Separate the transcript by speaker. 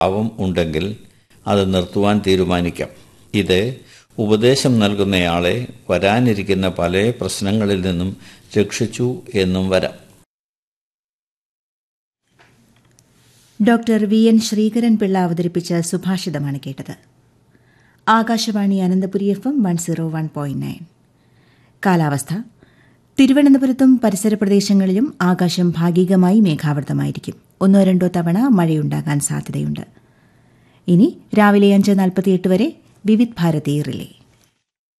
Speaker 1: ഭാവം ഉണ്ടെങ്കിൽ അത് നിർത്തുവാൻ തീരുമാനിക്കാം ഇത് ഉപദേശം നൽകുന്നയാളെ വരാനിരിക്കുന്ന പല പ്രശ്നങ്ങളിൽ നിന്നും രക്ഷിച്ചു എന്നും വരാം
Speaker 2: doctor V N Sreekaran Pillai അവതരിപ്പിച്ച സുഭാഷിതമാണ് കേട്ടത് Akashvani Ananthapuri F M one zero one point nine കാലാവസ്ഥ തിരുവനന്തപുരത്തും പരിസര പ്രദേശങ്ങളിലും ആകാശം ഭാഗികമായി മേഘാവൃതമായിരിക്കും ഒന്നോ രണ്ടോ തവണ മഴയുണ്ടാകാൻ സാധ്യതയുണ്ട് ഇനി രാവിലെ അഞ്ച് നാൽപ്പത്തിയെട്ട് വരെ വിവിധ് ഭാരതി റിലേ